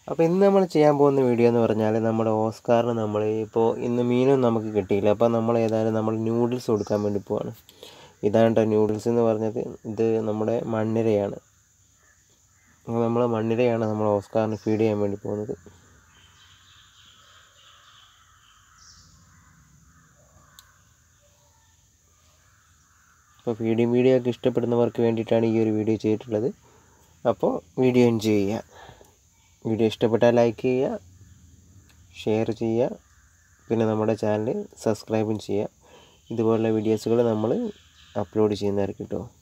അപ്പോൾ ഇന്ന് നമ്മൾ ചെയ്യാൻ പോകുന്ന വീഡിയോ എന്ന് പറഞ്ഞാൽ നമ്മുടെ ഓസ്കാറിന് നമ്മൾ ഇപ്പോൾ ഇന്ന് മീനൊന്നും നമുക്ക് കിട്ടിയില്ല അപ്പോൾ നമ്മൾ ഏതായാലും നമ്മൾ ന്യൂഡിൽസ് കൊടുക്കാൻ വേണ്ടി പോവാണ് ഇതാണ് കേട്ടോ ന്യൂഡിൽസ് എന്ന് പറഞ്ഞത് ഇത് നമ്മുടെ മണ്ണിരയാണ് നമ്മൾ മണ്ണിരയാണ് നമ്മൾ ഓസ്കാറിന് ഫീഡ് ചെയ്യാൻ വേണ്ടി പോകുന്നത് അപ്പോൾ ഫീഡിങ് വീഡിയോ ഒക്കെ ഇഷ്ടപ്പെടുന്നവർക്ക് വേണ്ടിയിട്ടാണ് ഈ ഒരു വീഡിയോ ചെയ്തിട്ടുള്ളത് അപ്പോൾ വീഡിയോ എൻജോയ് ചെയ്യുക വീഡിയോ ഇഷ്ടപ്പെട്ടാൽ ലൈക്ക് ചെയ്യുക ഷെയർ ചെയ്യുക പിന്നെ നമ്മുടെ ചാനൽ സബ്സ്ക്രൈബും ചെയ്യുക ഇതുപോലുള്ള വീഡിയോസുകൾ നമ്മൾ അപ്ലോഡ് ചെയ്യുന്നതായിരിക്കും കേട്ടോ